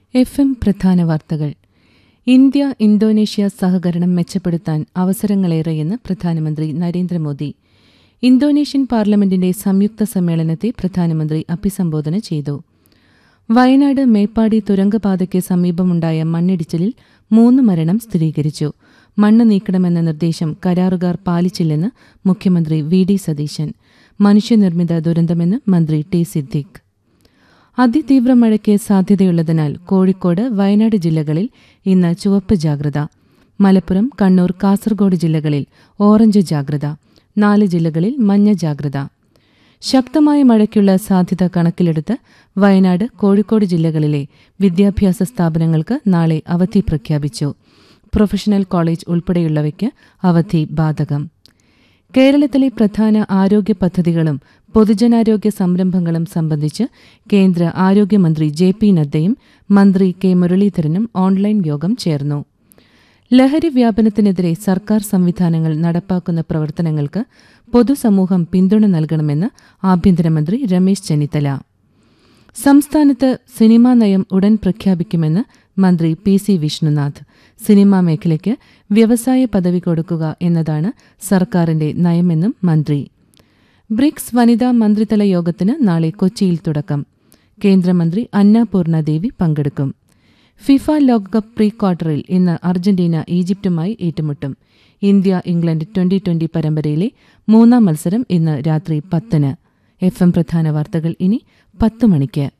F M പ്രധാന വാർത്തകൾ India Indonesia സഹകരണം മെച്ചപ്പെടുത്താൻ അവസരങ്ങളേറെയെന്ന് പ്രധാനമന്ത്രി നരേന്ദ്രമോദി ഇന്തോനേഷ്യൻ പാർലമെന്റിന്റെ സംയുക്ത സമ്മേളനത്തെ പ്രധാനമന്ത്രി അഭിസംബോധന ചെയ്തു വയനാട് മേപ്പാടി തുരങ്കപാതയ്ക്ക് സമീപമുണ്ടായ മണ്ണിടിച്ചിലിൽ മൂന്ന് മരണം സ്ഥിരീകരിച്ചു മണ്ണ് നീക്കണമെന്ന നിർദ്ദേശം കരാറുകാർ പാലിച്ചില്ലെന്ന് മുഖ്യമന്ത്രി വി ഡി സതീശൻ മനുഷ്യനിർമ്മിത ദുരന്തമെന്ന് മന്ത്രി ടി സിദ്ദിഖ് അതിതീവ്ര മഴയ്ക്ക് സാധ്യതയുള്ളതിനാൽ കോഴിക്കോട് വയനാട് ജില്ലകളിൽ ഇന്ന് ചുവപ്പ് ജാഗ്രത മലപ്പുറം കണ്ണൂർ കാസർഗോഡ് ജില്ലകളിൽ ഓറഞ്ച് ജാഗ്രത നാല് ജില്ലകളിൽ മഞ്ഞ ജാഗ്രത ശക്തമായ മഴയ്ക്കുള്ള സാധ്യത കണക്കിലെടുത്ത് വയനാട് കോഴിക്കോട് ജില്ലകളിലെ വിദ്യാഭ്യാസ സ്ഥാപനങ്ങൾക്ക് നാളെ അവധി പ്രഖ്യാപിച്ചു പ്രൊഫഷണൽ കോളേജ് ഉൾപ്പെടെയുള്ളവയ്ക്ക് അവധി ബാധകം കേരളത്തിലെ പ്രധാന ആരോഗ്യ പദ്ധതികളും പൊതുജനാരോഗ്യ സംരംഭങ്ങളും സംബന്ധിച്ച് കേന്ദ്ര ആരോഗ്യമന്ത്രി ജെ പി നദ്ദയും മന്ത്രി കെ മുരളീധരനും ഓൺലൈൻ യോഗം ചേർന്നു ലഹരി വ്യാപനത്തിനെതിരെ സർക്കാർ സംവിധാനങ്ങൾ നടപ്പാക്കുന്ന പ്രവർത്തനങ്ങൾക്ക് പൊതുസമൂഹം പിന്തുണ നൽകണമെന്ന് ആഭ്യന്തരമന്ത്രി രമേശ് ചെന്നിത്തല സംസ്ഥാനത്ത് സിനിമാ നയം ഉടൻ പ്രഖ്യാപിക്കുമെന്ന് മന്ത്രി പി സി വിഷ്ണുനാഥ് സിനിമാ മേഖലയ്ക്ക് വ്യവസായ പദവി കൊടുക്കുക എന്നതാണ് സർക്കാരിന്റെ നയമെന്നും മന്ത്രി ബ്രിക്സ് വനിതാ മന്ത്രിതല യോഗത്തിന് നാളെ കൊച്ചിയിൽ തുടക്കം കേന്ദ്രമന്ത്രി അന്നപൂർണ ദേവി പങ്കെടുക്കും ഫിഫ ലോകകപ്പ് പ്രീ ക്വാർട്ടറിൽ ഇന്ന് അർജന്റീന ഈജിപ്തുമായി ഏറ്റുമുട്ടും ഇന്ത്യ ഇംഗ്ലണ്ട് ട്വന്റി ട്വന്റി പരമ്പരയിലെ മൂന്നാം മത്സരം ഇന്ന് രാത്രി പത്തിന് എഫ് എം പ്രധാന വാർത്തകൾ ഇനി പത്ത് മണിക്ക്